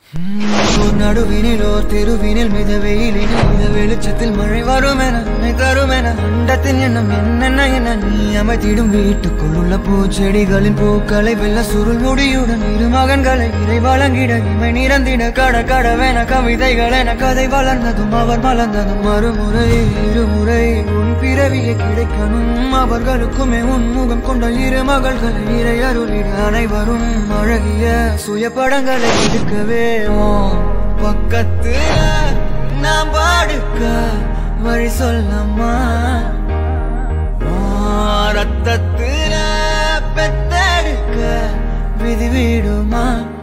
நடுவினிலோர் தெருவினில் மித வெயிலினில் மித வெளிச்சத்தில் மழை வரும் என உன்னை தரும் என அண்டத்தின் எண்ணம் என்னென்ன என நீ அமைத்திடும் வீட்டுக்குள் உள்ள பூச்செடிகளின் பூக்களை வெள்ள சுருள் முடியுடன் இரு மகன்களை இறை வழங்கிட இமை நிறந்திட கட கடவென கவிதைகள் என கதை வளர்ந்ததும் அவர் மலர்ந்ததும் மறுமுறை இருமுறை உன் பிறவியை கிடைக்கணும் அவர்களுக்குமே உன் முகம் கொண்ட இரு மகள்களை இறை அருளிட அனைவரும் அழகிய சுய படங்களை எடுக்கவே உன் பக்கத்துல நான் பாடுக்க வழி சொல்லம்மா உன் ரத்தத்துல பெத்தெடுக்க விதி விடுமா